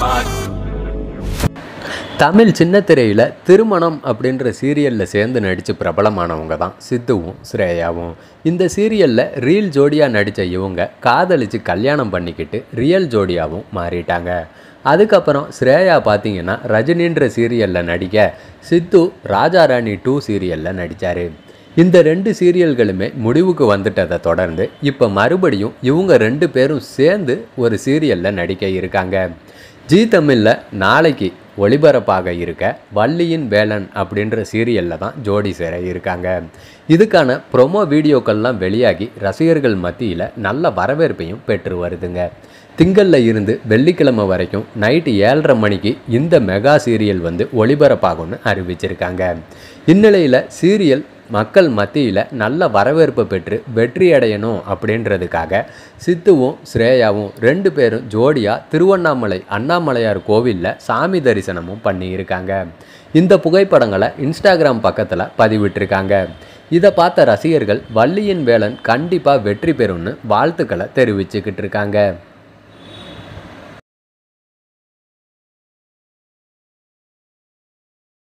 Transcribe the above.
spot. Tamil சின்னத்திரையில் திருமணம் அப்படின்ற சீரியலில் சேர்ந்து நடித்து பிரபலமானவங்க தான் சித்துவும் ஸ்ரேயாவும் இந்த சீரியலில் ரீல் ஜோடியாக நடித்த இவங்க காதலிச்சு கல்யாணம் பண்ணிக்கிட்டு ரியல் ஜோடியாகவும் மாறிட்டாங்க அதுக்கப்புறம் ஸ்ரேயா பார்த்தீங்கன்னா ரஜினின்ற சீரியலில் நடிக்க சித்து ராஜா ராணி டூ சீரியலில் நடித்தார் இந்த ரெண்டு சீரியல்களுமே முடிவுக்கு வந்துட்டதை தொடர்ந்து இப்போ மறுபடியும் இவங்க ரெண்டு பேரும் சேர்ந்து ஒரு சீரியலில் நடிக்க இருக்காங்க ஜி தமிழில் நாளைக்கு ஒளிபரப்பாக இருக்க வள்ளியின் வேலன் அப்படின்ற சீரியலில் தான் ஜோடி சேர இருக்காங்க இதுக்கான ப்ரொமோ வீடியோக்கள்லாம் வெளியாகி ரசிகர்கள் மத்தியில் நல்ல வரவேற்பையும் பெற்று வருதுங்க திங்கள்ல இருந்து வெள்ளிக்கிழமை வரைக்கும் நைட்டு ஏழரை மணிக்கு இந்த மெகா சீரியல் வந்து ஒளிபரப்பாகும்னு அறிவிச்சிருக்காங்க இந்நிலையில் சீரியல் மக்கள் மத்தியில் நல்ல வரவேற்பு பெற்று வெற்றி அடையணும் அப்படின்றதுக்காக சித்துவும் ஸ்ரேயாவும் ரெண்டு பேரும் ஜோடியாக திருவண்ணாமலை அண்ணாமலையார் கோவிலில் சாமி தரிசனமும் பண்ணியிருக்காங்க இந்த புகைப்படங்களை இன்ஸ்டாகிராம் பக்கத்தில் பதிவிட்டிருக்காங்க இதை பார்த்த ரசிகர்கள் வள்ளியின் வேலன் கண்டிப்பாக வெற்றி பெறும்னு வாழ்த்துக்களை தெரிவிச்சுக்கிட்டு இருக்காங்க